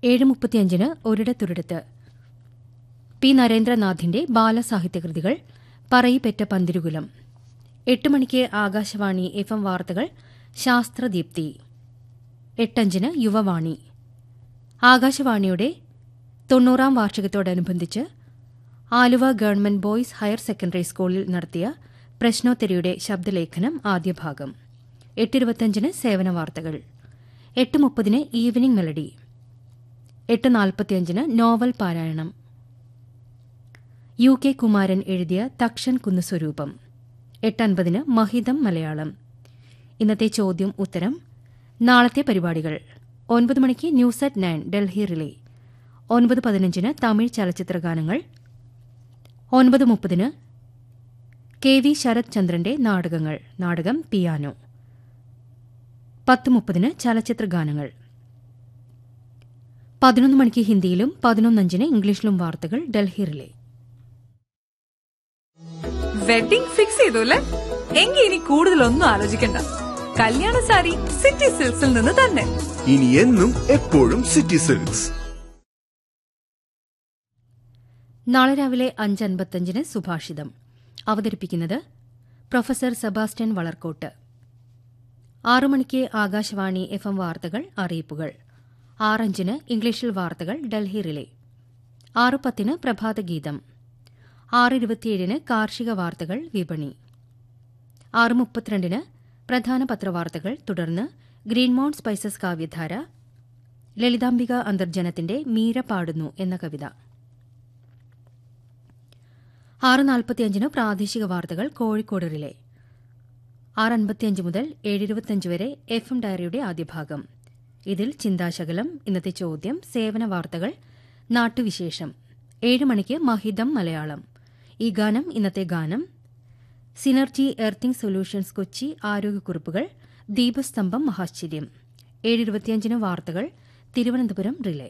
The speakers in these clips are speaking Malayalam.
ഏഴ് മുപ്പത്തിയഞ്ചിന് ഒരിടത്തൊരിടത്ത് പി നരേന്ദ്രനാഥിന്റെ ബാലസാഹിത്യകൃതികൾ പറയിപ്പെറ്റ പന്തിരുകുലം എട്ട് മണിക്ക് ആകാശവാണി എഫ് എം വാർത്തകൾ ശാസ്ത്രദീപ്തി എട്ടഞ്ചിന് യുവവാണി ആകാശവാണിയുടെ തൊണ്ണൂറാം വാർഷികത്തോടനുബന്ധിച്ച് Aluva government boys higher secondary സ്കൂളിൽ നടത്തിയ പ്രശ്നോത്തരിയുടെ ശബ്ദലേഖനം ആദ്യ ഭാഗം എട്ടിരുപത്തഞ്ചിന് സേവന വാർത്തകൾ എട്ട് മുപ്പതിന് ഈവനിംഗ് മെലഡി എട്ട് നാൽപ്പത്തിയഞ്ചിന് നോവൽ പാരായണം യു കെ കുമാരൻ എഴുതിയ തക്ഷൻ കുന്നുസ്വരൂപം എട്ടൻപതിന് മഹിതം മലയാളം ഇന്നത്തെ ചോദ്യം ഉത്തരം നാളത്തെ പരിപാടികൾ ഒൻപത് മണിക്ക് news at nine Delhi relay ഒൻപത് പതിനഞ്ചിന് തമിഴ് ചലച്ചിത്ര ഗാനങ്ങൾ ഒൻപത് മുപ്പതിന് കെ വി ശരത് ചന്ദ്രന്റെ നാടകങ്ങൾ നാടകം പിയാനോ പത്ത് മുപ്പതിന് ചലച്ചിത്ര ഗാനങ്ങൾ പതിനൊന്ന് മണിക്ക് ഹിന്ദിയിലും പതിനൊന്നഞ്ചിന് ഇംഗ്ലീഷിലും വാർത്തകൾ ഡൽഹി റിലേ വെഡിംഗ് ഫിക്സ് ചെയ്തു അല്ലേ എങ്കിൽ ഇനി കൂടുതലൊന്നും ആലോചിക്കണ്ട കല്യാണ സാരി സിറ്റി സിൽക്സിൽ നിന്ന് തന്നെ ഇനി എന്നും എപ്പോഴും സിറ്റി സിൽക്സ് നാളെ രാവിലെ അഞ്ച് അൻപത്തഞ്ചിന് സുഭാഷിതം അവതരിപ്പിക്കുന്നത് പ്രൊഫസർ സെബാസ്റ്റ്യൻ വളർക്കോട്ട് ആറു മണിക്ക് ആകാശവാണി എഫ് എം വാർത്തകൾ അറിയിപ്പുകൾ ആറഞ്ചിന് ഇംഗ്ലീഷിൽ വാർത്തകൾ ഡൽഹി റിലേ ആറ് പത്തിന് പ്രഭാതഗീതം ആറ് ഇരുപത്തിയേഴിന് കാർഷിക വാർത്തകൾ വിപണി ആറ് മുപ്പത്തിരണ്ടിന് പ്രധാന പത്രവാർത്തകൾ തുടർന്ന് ഗ്രീൻമൗണ്ട് സ്പൈസസ് കാവ്യധാര ലളിതാംബിക അന്തർജനത്തിന്റെ മീര പാടുന്നു എന്ന കവിത ആറ് നാൽപ്പത്തിയഞ്ചിന് പ്രാദേശിക വാർത്തകൾ കോഴിക്കോട് റിലേ ആറ് അൻപത്തിയഞ്ച് മുതൽ ഏഴിരുപത്തിയഞ്ച് വരെ എഫ് എം ഡയറിയുടെ ആദ്യ ഭാഗം ഇതിൽ ചിന്താശകലം ഇന്നത്തെ ചോദ്യം സേവന വാർത്തകൾ നാട്ടുവിശേഷം ഏഴ് മണിക്ക് മഹിതം മലയാളം ഈ ഗാനം ഇന്നത്തെ ഗാനം സിനർജി എർത്തിംഗ് സൊല്യൂഷൻസ് കൊച്ചി ആരോഗ്യക്കുറിപ്പുകൾ ദീപസ്തംഭം മഹാശ്ചര്യം ഏഴിരുപത്തിയഞ്ചിന് വാർത്തകൾ തിരുവനന്തപുരം റിലേ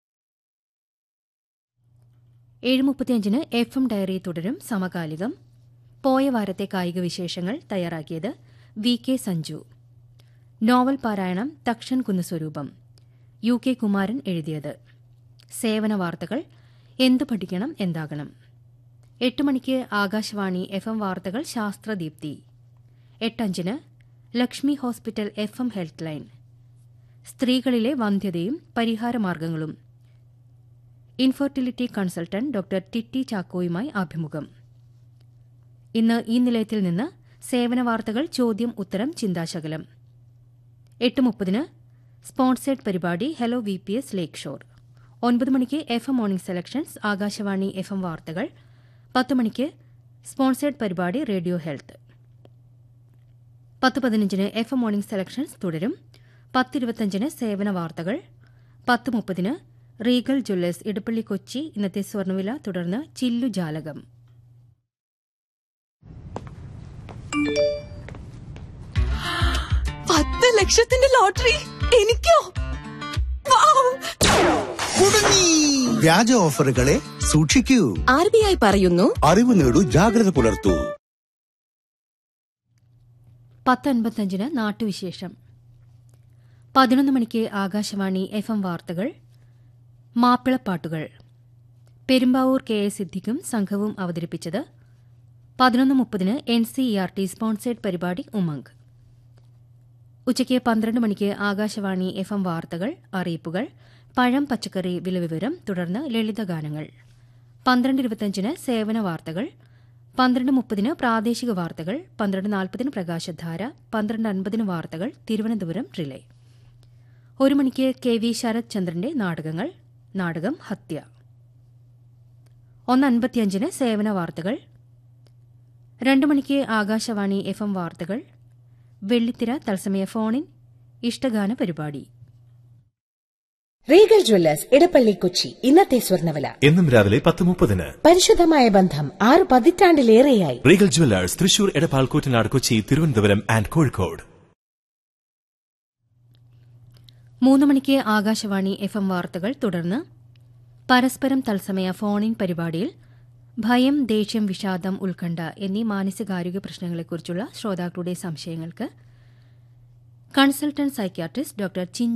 ഏഴ് മുപ്പത്തിയഞ്ചിന് എഫ് എം ഡയറി തുടരും സമകാലികം പോയ വാരത്തെ കായിക വിശേഷങ്ങൾ തയ്യാറാക്കിയത് വി കെ സഞ്ജു നോവൽ പാരായണം തക്ഷൻ കുന്നുസ്വരൂപം യു കെ കുമാരൻ എഴുതിയത് സേവന വാർത്തകൾ എന്തു പഠിക്കണം എന്താകണം എട്ട് മണിക്ക് ആകാശവാണി എഫ് എം വാർത്തകൾ ശാസ്ത്രദീപ്തി എട്ടഞ്ചിന് ലക്ഷ്മി ഹോസ്പിറ്റൽ എഫ് എം ഹെൽത്ത് ലൈൻ സ്ത്രീകളിലെ വന്ധ്യതയും പരിഹാരമാർഗങ്ങളും ഇൻഫെർട്ടിലിറ്റി കൺസൾട്ടന്റ് ഡോക്ടർ ടിറ്റി ചാക്കോയുമായി അഭിമുഖം ഇന്ന് ഈ നിലയത്തിൽ നിന്ന് സേവന വാർത്തകൾ ചോദ്യം ഉത്തരം ചിന്താശകലം എട്ട് മുപ്പതിന് സ്പോൺസേഡ് പരിപാടി hello V P S Lakeshore ഒൻപത് മണിക്ക് F M morning selections Akashvani F M വാർത്തകൾ പത്ത് മണിക്ക് സ്പോൺസേഡ് പരിപാടി റേഡിയോ ഹെൽത്ത് പത്ത് പതിനഞ്ചിന് എഫ് എം മോർണിംഗ് സെലക്ഷൻസ് തുടരും പത്തിരുപത്തഞ്ചിന് സേവന വാർത്തകൾ പത്ത് മുപ്പതിന് റീഗൽ ജ്വല്ലേഴ്സ് ഇടപ്പള്ളി കൊച്ചി ഇന്നത്തെ സ്വർണ്ണവില തുടർന്ന് ചില്ലു ജാലകം പത്ത് ലക്ഷത്തിന്റെ ലോട്ടറി എനിക്കോ വൗ! കുടുങ്ങി വ്യാജ ഓഫറുകളെ സൂക്ഷിക്കൂ ആർ ബി ഐ പറയുന്നു അറിവ് നേടൂ ജാഗ്രത പുലർത്തൂ പത്ത് അൻപത്തഞ്ചിന് നാട്ടുവിശേഷം പതിനൊന്ന് മണിക്ക് ആകാശവാണി എഫ് എം വാർത്തകൾ മാപ്പിളപ്പാട്ടുകൾ പെരുമ്പാവൂർ കെ എസ് സിദ്ദിഖും സംഘവും അവതരിപ്പിച്ചത് പതിനൊന്ന് മുപ്പതിന് N C E R T sponsored പരിപാടി ഉമംഗ് ഉച്ചയ്ക്ക് പന്ത്രണ്ട് മണിക്ക് ആകാശവാണി എഫ് എം വാർത്തകൾ അറിയിപ്പുകൾ പഴം പച്ചക്കറി വിലവിവരം തുടർന്ന് ലളിതഗാനങ്ങൾ പന്ത്രണ്ട് ഇരുപത്തഞ്ചിന് സേവന വാർത്തകൾ പന്ത്രണ്ട് മുപ്പതിന് പ്രാദേശിക വാർത്തകൾ പന്ത്രണ്ട് നാൽപ്പതിന് പ്രകാശധാര പന്ത്രണ്ട് അൻപതിന് വാർത്തകൾ തിരുവനന്തപുരം റിലേ ഒരു മണിക്ക് കെ വി ശരത് ചന്ദ്രന്റെ നാടകങ്ങൾ നാടകം ഹത്യ ഒന്ന് അൻപത്തിയഞ്ചിന് സേവന വാർത്തകൾ രണ്ട് മണിക്ക് ആകാശവാണി എഫ് എം വാർത്തകൾ വെള്ളിത്തിര തത്സമയ ഫോണിൻ ഇഷ്ടഗാന പരിപാടി റീഗൽ ജ്വല്ലേഴ്സ് ഇടപ്പള്ളി കൊച്ചി ഇന്നത്തെ സ്വർണ്ണവില എന്നും രാവിലെ പത്ത് മുപ്പതിന് പരിശുദ്ധമായ ബന്ധം ആറ് പതിറ്റാണ്ടിലേറെയായി Regal jewellers Thrissur Edappal Koottanad Kochi Thiruvananthapuram and Kozhikode മൂന്ന് മണിക്ക് ആകാശവാണി എഫ് എം വാർത്തകൾ തുടർന്ന് പരസ്പരം തത്സമയ ഫോണിൻ പരിപാടിയിൽ ഭയം ദേഷ്യം വിഷാദം ഉത്കണ്ഠ എന്നീ മാനസികാരോഗ്യ പ്രശ്നങ്ങളെക്കുറിച്ചുള്ള ശ്രോതാക്കളുടെ സംശയങ്ങൾക്ക് കൺസൾട്ടന്റ് സൈക്യാട്രിസ്റ്റ് ഡോക്ടർ ചിൻ